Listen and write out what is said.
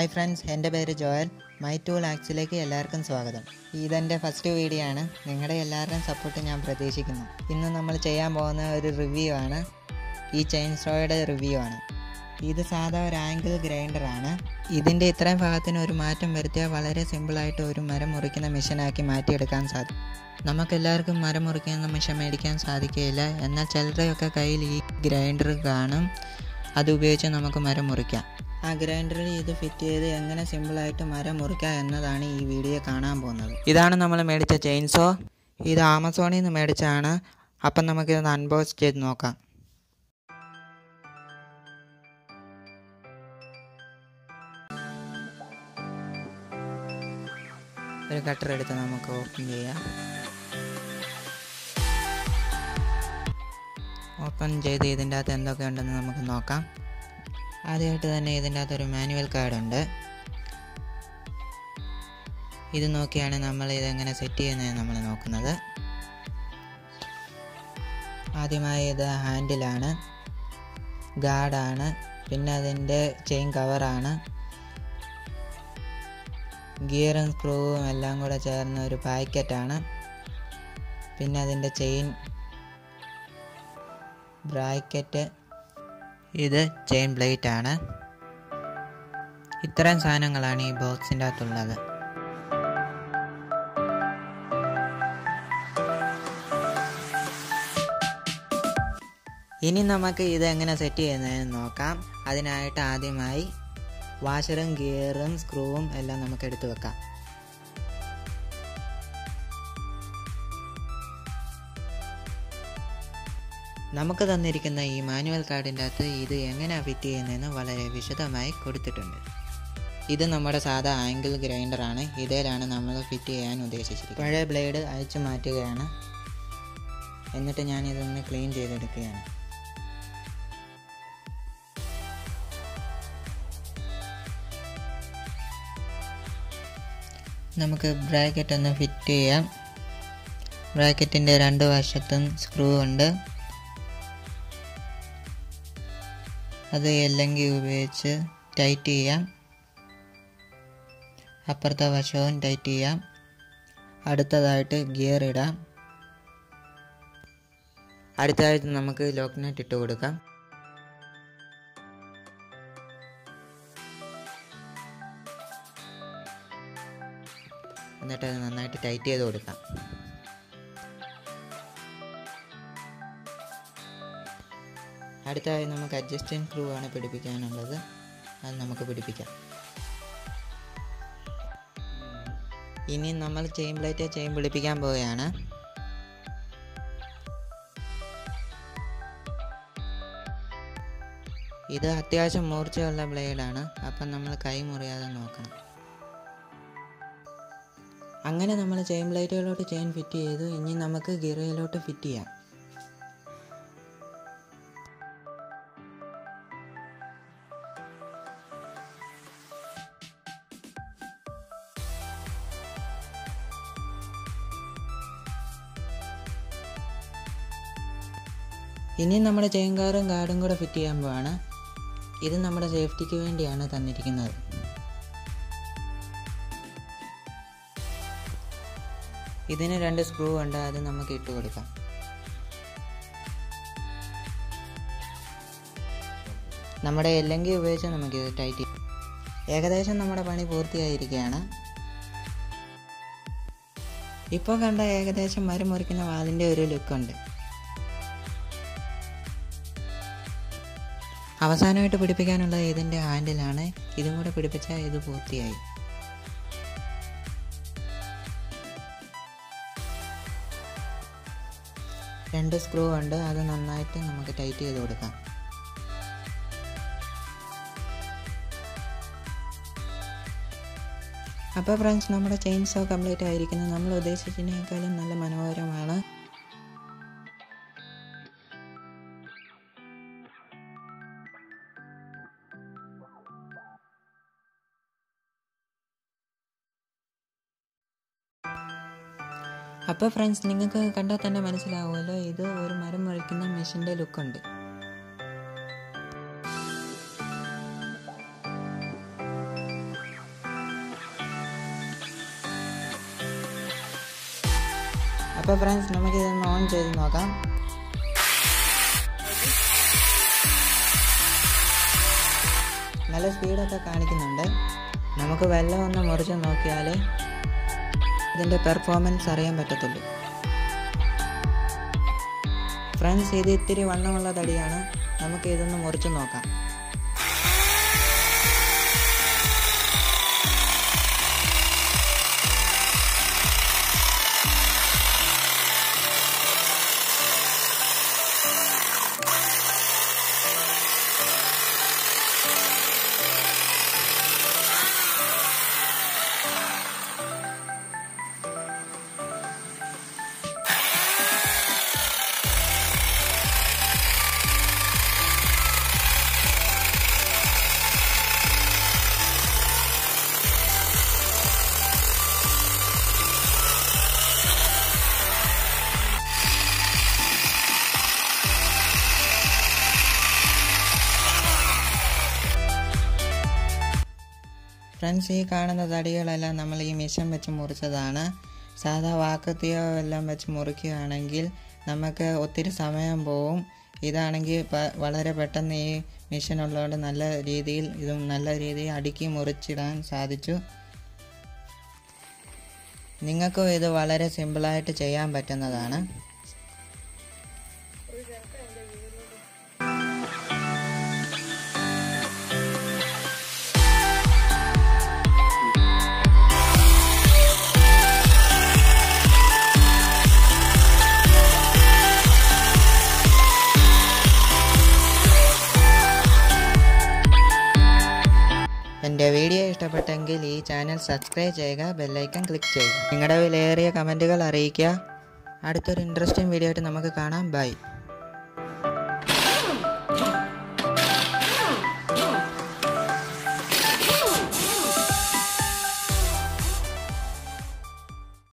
hi friends എൻ്റെ പേര് Joel my tool ആക്സിലേക്ക് എല്ലാവർക്കും സ്വാഗതം ഇതെൻ്റെ ഫസ്റ്റ് വീഡിയോ ആണ് നിങ്ങളുടെ എല്ലാവരുടെയും സപ്പോർട്ട് ഞാൻ പ്രതീക്ഷിക്കുന്നു ഇന്ന് നമ്മൾ ചെയ്യാൻ പോകുന്ന ഒരു റിവ്യൂ ആണ് ഈ ചെയിൻ സ്ട്രോയുടെ റിവ്യൂ ആണ് ഇത് സാധാ ഒരു ആംഗിൾ ഗ്രൈൻഡർ ആണ് ഇതിൻ്റെ ഇത്രയും ഭാഗത്തിന് ഒരു മാറ്റം വരുത്തിയാൽ വളരെ സിമ്പിളായിട്ട് ഒരു മരം മുറിക്കുന്ന മെഷീനാക്കി മാറ്റിയെടുക്കാൻ സാധിക്കും നമുക്കെല്ലാവർക്കും മരം മുറിക്കുന്ന മെഷീൻ മേടിക്കാൻ സാധിക്കുകയില്ല എന്നാൽ ചിലരുടെയൊക്കെ കയ്യിൽ ഈ ഗ്രൈൻഡർ കാണും അത് ഉപയോഗിച്ച് നമുക്ക് മരം മുറിക്കാം ആ ഗ്രൈൻഡറിൽ ഇത് ഫിറ്റ് ചെയ്ത് എങ്ങനെ സിമ്പിളായിട്ട് മരം മുറിക്കാം എന്നതാണ് ഈ വീഡിയോ കാണാൻ പോകുന്നത് ഇതാണ് നമ്മൾ മേടിച്ച ചെയിൻസോ ഇത് ആമസോണിൽ നിന്ന് മേടിച്ചാണ് അപ്പം നമുക്കിത് അൺബോക്സ് ചെയ്ത് നോക്കാം ഒരു കട്ടർ എടുത്ത് നമുക്ക് ഓപ്പൺ ചെയ്യാം ഓപ്പൺ ചെയ്ത് ഇതിൻ്റെ അകത്ത് എന്തൊക്കെ ഉണ്ടെന്ന് നമുക്ക് നോക്കാം ആദ്യമായിട്ട് തന്നെ ഇതിൻ്റെ അകത്ത് ഒരു മാനുവൽ കാർഡുണ്ട് ഇത് നോക്കിയാണ് നമ്മൾ ഇതെങ്ങനെ സെറ്റ് ചെയ്യുന്നത് നമ്മൾ നോക്കുന്നത് ആദ്യമായി ഇത് ഹാൻഡിലാണ് ഗാർഡാണ് പിന്നെ അതിൻ്റെ ചെയിൻ കവറാണ് ഗിയറും സ്ക്രൂവും എല്ലാം കൂടെ ചേർന്ന ഒരു പാക്കറ്റാണ് പിന്നെ അതിൻ്റെ ചെയിൻ ബ്രാക്കറ്റ് ഇത് ചെയിൻ പ്ലേറ്റ് ആണ് ഇത്രയും സാധനങ്ങളാണ് ഈ ബോക്സിൻ്റെ അകത്തുള്ളത് ഇനി നമുക്ക് ഇത് എങ്ങനെ സെറ്റ് ചെയ്യുന്നതെന്ന് നോക്കാം അതിനായിട്ട് ആദ്യമായി വാഷറും ഗിയറും സ്ക്രൂവും എല്ലാം നമുക്ക് എടുത്തു വെക്കാം നമുക്ക് തന്നിരിക്കുന്ന ഈ മാനുവൽ കാർഡിൻ്റെ അകത്ത് ഇത് എങ്ങനെ ഫിറ്റ് ചെയ്യുന്നതെന്ന് വളരെ വിശദമായി കൊടുത്തിട്ടുണ്ട് ഇത് നമ്മുടെ സാധാ ആംഗിൾ ഗ്രൈൻഡറാണ് ഇതിലാണ് നമ്മൾ ഫിറ്റ് ചെയ്യാൻ ഉദ്ദേശിച്ചിരിക്കുന്നത് പഴയ ബ്ലേഡ് അഴിച്ചു മാറ്റുകയാണ് എന്നിട്ട് ഞാൻ ഇതൊന്ന് ക്ലീൻ ചെയ്തെടുക്കുകയാണ് നമുക്ക് ബ്രാക്കറ്റ് ഒന്ന് ഫിറ്റ് ചെയ്യാം ബ്രാക്കറ്റിൻ്റെ രണ്ട് വശത്തും സ്ക്രൂ ഉണ്ട് അത് എല്ലെങ്കിൽ ഉപയോഗിച്ച് ടൈറ്റ് ചെയ്യാം അപ്പുറത്തെ വശവും ടൈറ്റ് ചെയ്യാം അടുത്തതായിട്ട് ഗിയർ ഇടാം അടുത്തതായിട്ട് നമുക്ക് ലോക്ക് നട്ട് ഇട്ട് കൊടുക്കാം എന്നിട്ട് അത് നന്നായിട്ട് ടൈറ്റ് ചെയ്ത് കൊടുക്കാം അടുത്തതായി നമുക്ക് അഡ്ജസ്റ്റിംഗ് സ്ക്രൂ ആണ് പിടിപ്പിക്കാനുള്ളത് അത് നമുക്ക് പിടിപ്പിക്കാം ഇനി നമ്മൾ ചെയിൻ പ്ലേറ്റ് ചെയിൻ പിടിപ്പിക്കാൻ പോവുകയാണ് ഇത് അത്യാവശ്യം മൂർച്ചയുള്ള ബ്ലേഡാണ് അപ്പം നമ്മൾ കൈ മുറിയാതെ നോക്കണം അങ്ങനെ നമ്മൾ ചെയിൻ പ്ലേറ്റുകളിലോട്ട് ചെയിൻ ഫിറ്റ് ചെയ്തു ഇനി നമുക്ക് ഗിറയിലോട്ട് ഫിറ്റ് ചെയ്യാം ഇനി നമ്മുടെ ചെയിൻ കാറും ഗാർഡും കൂടെ ഫിറ്റ് ചെയ്യാൻ പോവാണ് ഇത് നമ്മുടെ സേഫ്റ്റിക്ക് വേണ്ടിയാണ് തന്നിരിക്കുന്നത് ഇതിന് രണ്ട് സ്ക്രൂ ഉണ്ട് അത് നമുക്ക് ഇട്ട് കൊടുക്കാം നമ്മുടെ എല്ലെങ്കിൽ ഉപയോഗിച്ച് നമുക്ക് ഇത് ടൈറ്റ് ചെയ്യാം ഏകദേശം നമ്മുടെ പണി പൂർത്തിയായിരിക്കുകയാണ് ഇപ്പോൾ കണ്ട ഏകദേശം മരം മുറിക്കുന്ന വാതിൻ്റെ ഒരു ലുക്കുണ്ട് അവസാനമായിട്ട് പിടിപ്പിക്കാനുള്ളത് ഇതിൻ്റെ ഹാൻഡിലാണ് ഇതും കൂടെ പിടിപ്പിച്ചാൽ ഇത് പൂർത്തിയായി രണ്ട് സ്ക്രൂ ഉണ്ട് അത് നന്നായിട്ട് നമുക്ക് ടൈറ്റ് ചെയ്ത് കൊടുക്കാം അപ്പോൾ ഫ്രണ്ട്സ് നമ്മുടെ ചെയിൻ സോ കംപ്ലീറ്റ് ആയിരിക്കുന്നത് നമ്മൾ ഉദ്ദേശിച്ചതിനേക്കാളും നല്ല മനോഹരമാണ് അപ്പോൾ ഫ്രണ്ട്സ് നിങ്ങൾക്ക് കണ്ടാൽ തന്നെ മനസ്സിലാവുമല്ലോ ഇത് ഒരു മരം മുറിക്കുന്ന മെഷീൻ്റെ ലുക്കുണ്ട് അപ്പോൾ ഫ്രണ്ട്സ് നമുക്ക് ഇതൊന്ന് ഓൺ ചെയ്ത് നോക്കാം നല്ല സ്പീഡൊക്കെ കാണിക്കുന്നുണ്ട് നമുക്ക് വെള്ളം ഒന്ന് മുറിച്ച് നോക്കിയാൽ ഇതിൻ്റെ പെർഫോമൻസ് അറിയാൻ പറ്റത്തുള്ളൂ ഫ്രണ്ട്സ് ഇത് ഇത്തിരി വണ്ണമുള്ള തടിയാണ് നമുക്ക് ഇതൊന്ന് മുറിച്ച് നോക്കാം ഫ്രണ്ട്സ് ഈ കാണുന്ന തടികളെല്ലാം നമ്മൾ ഈ മിഷൻ വെച്ച് മുറിച്ചതാണ് സാധാ വാക്കത്തിയോ എല്ലാം വെച്ച് മുറിക്കുകയാണെങ്കിൽ നമുക്ക് ഒത്തിരി സമയം പോവും ഇതാണെങ്കിൽ പ- വളരെ പെട്ടെന്ന് ഈ മിഷൻ ഉള്ളതുകൊണ്ട് നല്ല രീതിയിൽ ഇതും നല്ല രീതിയിൽ അടുക്കി മുറിച്ചിടാൻ സാധിച്ചു നിങ്ങൾക്കും ഇത് വളരെ സിമ്പിളായിട്ട് ചെയ്യാൻ പറ്റുന്നതാണ് എൻ്റെ വീഡിയോ ഇഷ്ടപ്പെട്ടെങ്കിൽ ഈ ചാനൽ സബ്സ്ക്രൈബ് ചെയ്യുക ബെല്ലൈക്കൺ ക്ലിക്ക് ചെയ്യുക നിങ്ങളുടെ വിലയേറിയ കമൻറ്റുകൾ അറിയിക്കുക അടുത്തൊരു ഇൻട്രസ്റ്റിംഗ് വീഡിയോ ആയിട്ട് നമുക്ക് കാണാം ബൈ